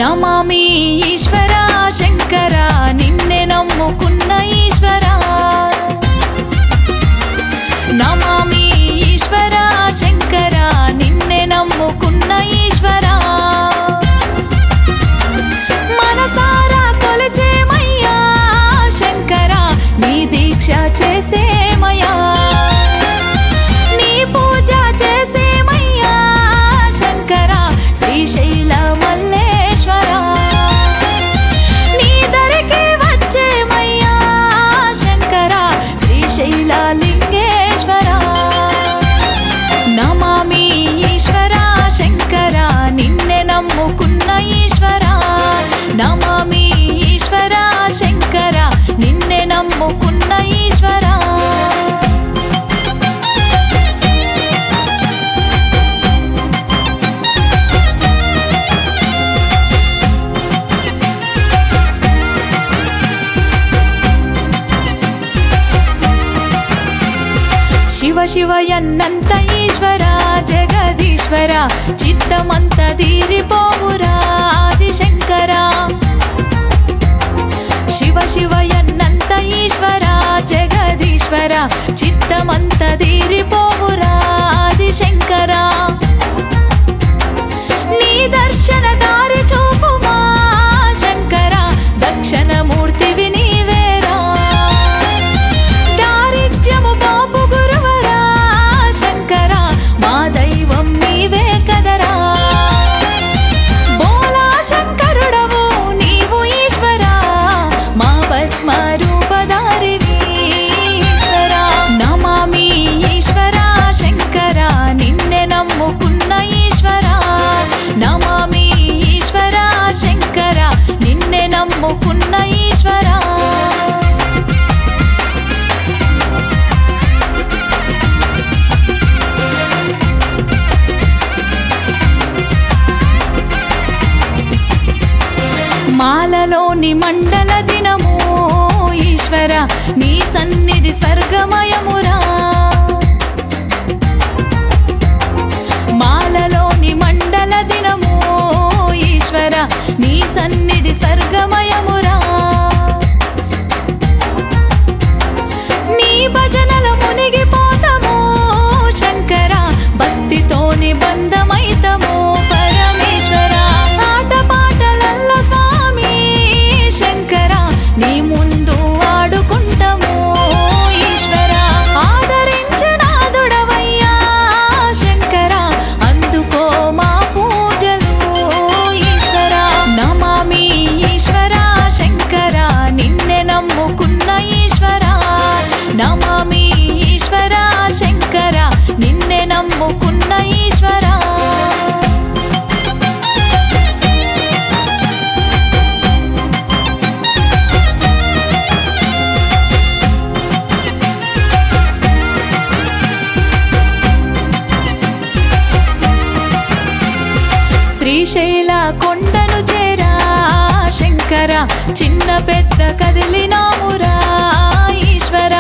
నమామి ఈశ్వర శంకర నిన్నే నమ్ముకున్న ఈశ్వర నమామి ఈశ్వర శంకర నిన్నే నమ్ముకున్న ఈశ్వర మనసారా కొలిచేమయ్యా శంకర నీ దీక్ష చేసేమయ్యా నీ పూజ చేసేమయ్యా శంకర శ్రీశైల మల్లేశ్వర నీ దరికి వచ్చేమయ్యా శంకర శ్రీశైల లింగేశ్వర నమామి ఈశ్వర శంకర నిన్నే నమ్ముకున్న ఈశ్వర నమామి ఈశ్వర శంకర నిన్నే నమ్ముకున్న ఈశ్వర శివ శివ ఎన్నంత ఈశ్వర జగదీశ్వర చిత్తమంత తీరిపోవురా ఆదిశంకర శివ శివ ఎన్నంత ఈశ్వర జగదీశ్వర చిత్తమంత తీరిపోవురా ఆదిశంకర నీ దర్శన దారి చూపుమా శంకర దక్షిణమూర్తివి నీవేరా దారిద్ర్యము పాపు గురువరా శంకర మా దైవం నీవే కదరా బోలా శంకరుడవు నీవు ఈశ్వరా మా భస్మ రూపధారివి ఈశ్వర నమామి ఈశ్వర శంకర నిన్నే నమ్ముకున్న ఈశ్వర నమామి ఈశ్వర శంకర నిన్నే నమ్ముకున్న ఈశ్వర మాలలోని మండల దినము ఈశ్వర నీ సన్నిధి స్వర్గమయమురా మాలలోని మండల దినము ఈశ్వర నీ సన్నిధి స్వర్గమయమురా నీ భజనల మునిగిపోతాము శంకర భక్తితోని బంధమైతము పరమేశ్వర ఆట పాటలల్ల స్వామి శంకర నీ ముందు ఆడుకుంటాము ఈశ్వర ఆదరించనాదుడవయ్యా శంకర అందుకో మా పూజలు ఈశ్వర నమామి ఈశ్వర శంకర నిన్నే నమ్ముకున్న ఈశ్వర నమామి ఈశ్వర శంకర నిన్నే నమ్ముకున్న ఈశ్వర శ్రీశైల కొండను చేరా శంకర చిన్న పెద్ద కదిలినామురా ఈశ్వర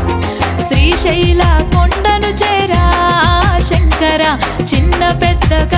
శ్రీశైల కొండను చేరా శంకర చిన్న పెద్ద